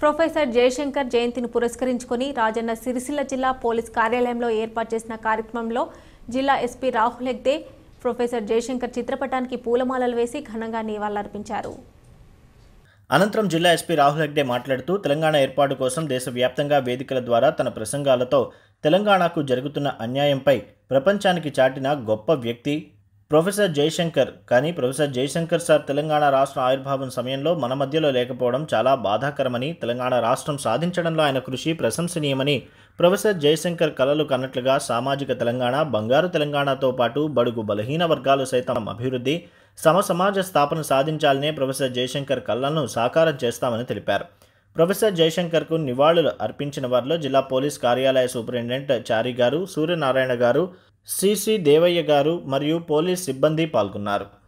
professor Jayashankar జయంతిని పురస్కరించుకొని రాజన్న సిరిసిల్ల జిల్లా పోలీస్ కార్యాలయంలో ఏర్పాటు చేసిన కార్యక్రమంలో జిల్లా ఎస్పీ రాహుల్ హెగ్దే ప్రొఫెసర్ జయశంకర్ చిత్రపటానికి పూలమాలలు వేసి ఘనంగా నివాళులర్పించారు అనంతరం జిల్లా ఎస్పీ రాహుల్ హెగ్డే మాట్లాడుతూ తెలంగాణ ఏర్పాటు కోసం దేశవ్యాప్తంగా వేదికల ద్వారా తన ప్రసంగాలతో తెలంగాణకు జరుగుతున్న అన్యాయంపై ప్రపంచానికి చాటిన గొప్ప వ్యక్తి ప్రొఫెసర్ జయశంకర్ కానీ ప్రొఫెసర్ జయశంకర్ సార్ తెలంగాణ రాష్ట్ర ఆవిర్భావం సమయంలో మన మధ్యలో లేకపోవడం చాలా బాధాకరమని తెలంగాణ రాష్ట్రం సాధించడంలో ఆయన కృషి ప్రశంసనీయమని ప్రొఫెసర్ జయశంకర్ కలలు కన్నట్లుగా సామాజిక తెలంగాణ బంగారు తెలంగాణతో పాటు బడుగు బలహీన వర్గాలు సైతం అభివృద్ధి సమ సమాజ స్థాపన సాధించాలనే ప్రొఫెసర్ జయశంకర్ కళ్ళను సాకారం చేస్తామని తెలిపారు ప్రొఫెసర్ జయశంకర్కు నివాళులు అర్పించిన వారిలో జిల్లా పోలీస్ కార్యాలయ సూపరింటెండెంట్ చారి గారు సూర్యనారాయణ గారు సిసి దేవయ్య గారు మరియు పోలీస్ సిబ్బంది పాల్గొన్నారు